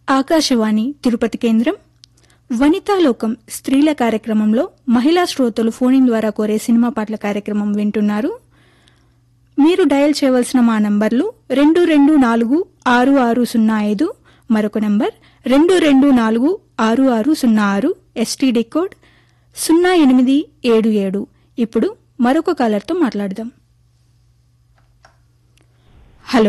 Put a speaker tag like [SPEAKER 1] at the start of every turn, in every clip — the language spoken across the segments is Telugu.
[SPEAKER 1] ఆకాశవాణి తిరుపతి కేంద్రం వనితాలోకం స్త్రీల కార్యక్రమంలో మహిళా శ్రోతలు ఫోన్ ద్వారా కోరే సినిమా పాటల కార్యక్రమం వింటున్నారు మీరు డయల్ చేయవలసిన మా నంబర్లు రెండు రెండు నాలుగు ఆరు ఆరు సున్నా ఐదు మరొక నంబర్ రెండు రెండు నాలుగు ఆరు ఆరు సున్నా ఆరు ఎస్టీడీ కోడ్ సున్నా ఎనిమిది ఏడు ఏడు ఇప్పుడు మరొక కాలర్తో మాట్లాడదాం హలో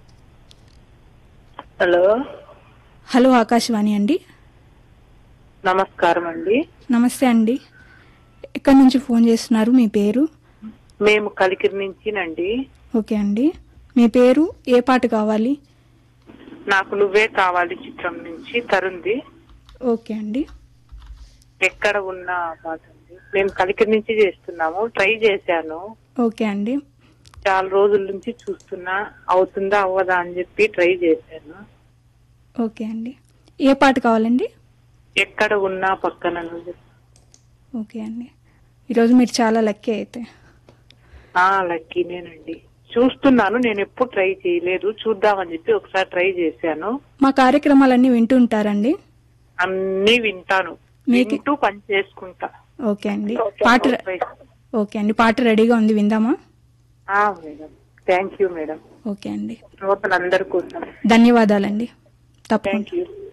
[SPEAKER 2] హలో
[SPEAKER 1] హలో ఆకాశవాణి అండి
[SPEAKER 2] నమస్కారం అండి
[SPEAKER 1] నమస్తే అండి ఎక్కడి నుంచి ఫోన్ చేస్తున్నారు మీ పేరు
[SPEAKER 2] మేము కలికిరి నుంచినండి
[SPEAKER 1] ఓకే అండి మీ పేరు ఏ పాట కావాలి
[SPEAKER 2] నాకు నువ్వే కావాలి చిత్రం నుంచి తరుంది
[SPEAKER 1] ఓకే అండి
[SPEAKER 2] ఎక్కడ ఉన్నా పాట అండి మేము కలికిరి నుంచి చేస్తున్నాము ట్రై చేశాను
[SPEAKER 1] ఓకే అండి
[SPEAKER 2] చాలా రోజుల నుంచి చూస్తున్నా అవుతుందా అవ్వదా అని చెప్పి ట్రై చేశాను
[SPEAKER 1] ఓకే అండి ఏ పాట కావాలండి
[SPEAKER 2] ఎక్కడ ఉన్నా పక్కన నువ్వు.
[SPEAKER 1] ఓకే అండి ఈరోజు మీరు చాలా లక్కీ అయితే
[SPEAKER 2] ఆ లక్కీనేనండి చూస్తున్నాను నేను ఎప్పుడు ట్రై చేయలేదు చూద్దామని చెప్పి ఒకసారి ట్రై చేశాను
[SPEAKER 1] మా కార్యక్రమాలన్నీ వింటూ ఉంటారండి
[SPEAKER 2] అన్ని వింటాను
[SPEAKER 1] మీకు-
[SPEAKER 2] వింటూ పని చేసుకుంటా
[SPEAKER 1] ఓకే అండి పాట ఓకే అండి పాట రెడీగా ఉంది విందామా
[SPEAKER 2] ఆ, madam thank you madam
[SPEAKER 1] okay అండి
[SPEAKER 2] శ్రోతలందరి కోసం
[SPEAKER 1] ధన్యవాదాలండి తప్పకుండా
[SPEAKER 2] థ్యాంక్ యూ